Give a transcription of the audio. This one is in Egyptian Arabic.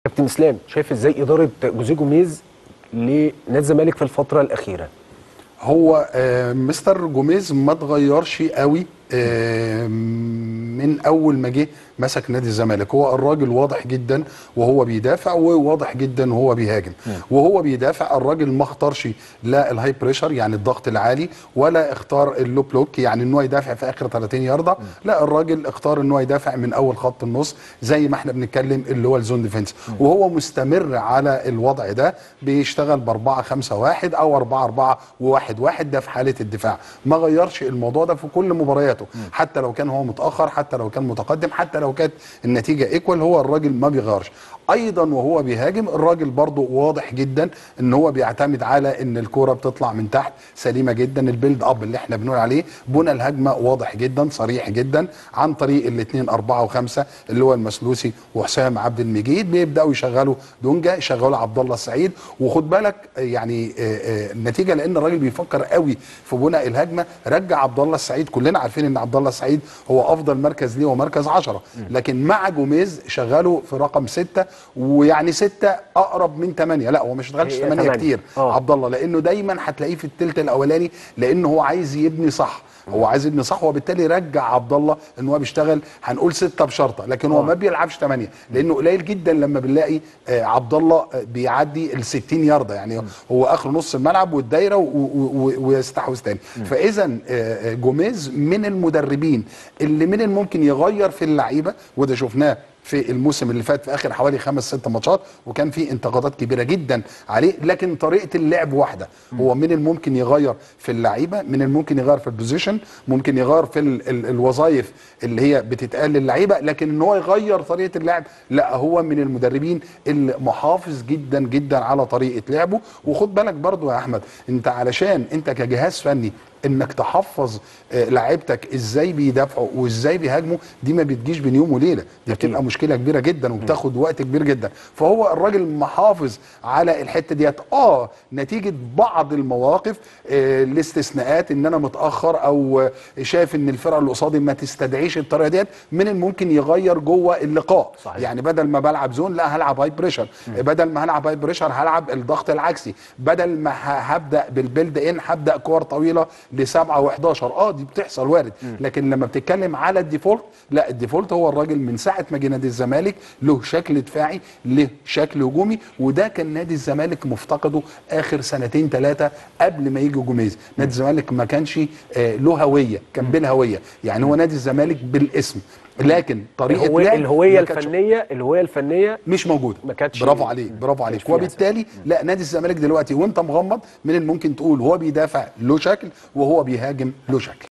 كابتن اسلام شايف ازاي اداره جوزيه جوميز لنادي الزمالك في الفتره الاخيره هو آه، مستر جوميز ما اتغيرش قوي آه، من اول ما جه مسك نادي الزمالك هو الراجل واضح جدا وهو بيدافع وواضح جدا وهو بيهاجم وهو بيدافع الراجل ما اختارش لا الهاي بريشر يعني الضغط العالي ولا اختار اللو بلوك يعني ان هو يدافع في اخر 30 يارده لا الراجل اختار ان هو يدافع من اول خط النص زي ما احنا بنتكلم اللي هو الزون ديفense وهو مستمر على الوضع ده بيشتغل ب 4 5 1 او 4 4 و1 1 ده في حاله الدفاع ما غيرش الموضوع ده في كل مبارياته حتى لو كان هو متاخر حتى لو كان متقدم حتى لو كانت النتيجه ايكوال هو الراجل ما بيغيرش ايضا وهو بيهاجم الراجل برضو واضح جدا ان هو بيعتمد على ان الكوره بتطلع من تحت سليمه جدا البيلد اب اللي احنا بنقول عليه بنى الهجمه واضح جدا صريح جدا عن طريق الاثنين أربعة وخمسة اللي هو المسلوسي وحسام عبد المجيد بيبداوا يشغلوا دونجا يشغلوا عبد الله السعيد وخد بالك يعني آه، آه، النتيجه لان الراجل بيفكر قوي في بناء الهجمه رجع عبد الله السعيد كلنا عارفين ان عبد الله السعيد هو افضل مركز ليه هو مركز 10 لكن مع جوميز شغاله في رقم ستة ويعني ستة اقرب من ثمانية لا هو مش اشتغلش هي ثمانية تمانية. كتير آه. عبد الله لانه دايما هتلاقيه في الثلث الاولاني لانه هو عايز يبني صح هو عايز يبني صح وبالتالي رجع عبد الله ان هو بيشتغل هنقول ستة بشرطه لكن هو آه. ما بيلعبش ثمانية لانه قليل جدا لما بنلاقي آه، عبد الله آه، بيعدي ال 60 يارده يعني هو اخر نص الملعب والدايره و- و- و- ويستحوذ تاني فاذا آه، آه، جوميز من المدربين اللي من الممكن يغير في اللعيبه وده شفناه في الموسم اللي فات في اخر حوالي خمس ست ماتشات وكان في انتقادات كبيره جدا عليه لكن طريقه اللعب واحده هو من الممكن يغير في اللعيبه من الممكن يغير في البوزيشن ممكن يغير في ال ال الوظائف اللي هي بتتقال للعيبه لكن ان هو يغير طريقه اللعب لا هو من المدربين اللي محافظ جدا جدا على طريقه لعبه وخد بالك برضو يا احمد انت علشان انت كجهاز فني انك تحفظ آه، لعيبتك ازاي بيدافعوا وازاي بيهاجموا دي ما بتجيش بين يوم وليله دي أكيد. بتبقى مشكله كبيره جدا وبتاخد وقت كبير جدا فهو الراجل محافظ على الحته ديت اه نتيجه بعض المواقف آه الاستثناءات ان انا متاخر او آه، شايف ان الفرقه اللي قصادي ما تستدعيش الطريقه ديت من الممكن يغير جوه اللقاء صحيح. يعني بدل ما بلعب زون لا هلعب هاي بريشر بدل ما هلعب هاي بريشر هلعب الضغط العكسي بدل ما ه- هبدا بالبيلد ان هبدا كور طويله لسبعه و11 اه دي بتحصل وارد لكن لما بتتكلم على الديفولت لا الديفولت هو الراجل من ساعه ما جه نادي الزمالك له شكل دفاعي له شكل هجومي وده كان نادي الزمالك مفتقده اخر سنتين ثلاثه قبل ما يجي جوميز نادي الزمالك ما كانش آه له هويه كان بالهويه يعني هو نادي الزمالك بالاسم لكن طريقه الهوية, لعب الهويه ما كانتش- الفنيه الهويه الفنيه مش موجوده ما كانتش- برافو عليك برافو عليك فيها وبالتالي لا نادي الزمالك دلوقتي وانت مغمض من الممكن تقول هو بيدافع له شكل وهو بيهاجم له شكل